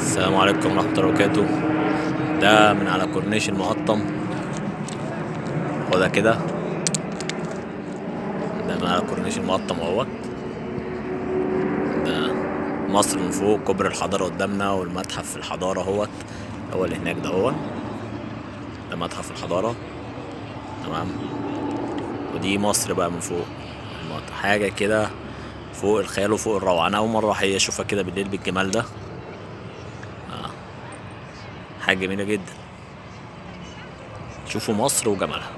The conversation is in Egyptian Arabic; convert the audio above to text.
السلام عليكم ورحمة الله وبركاته ده من على كورنيش المقطم هو ده كده ده من على كورنيش المقطم اهوت ده مصر من فوق كوبري الحضارة قدامنا والمتحف في الحضارة اهوت هو اللي هناك ده هو ده متحف الحضارة تمام ودي مصر بقى من فوق المط- حاجة كده فوق الخيال وفوق الروعة أنا أول مرة أحيي أشوفها كده بالليل بالجمال ده حاجة جميلة جدا شوفوا مصر وجمالها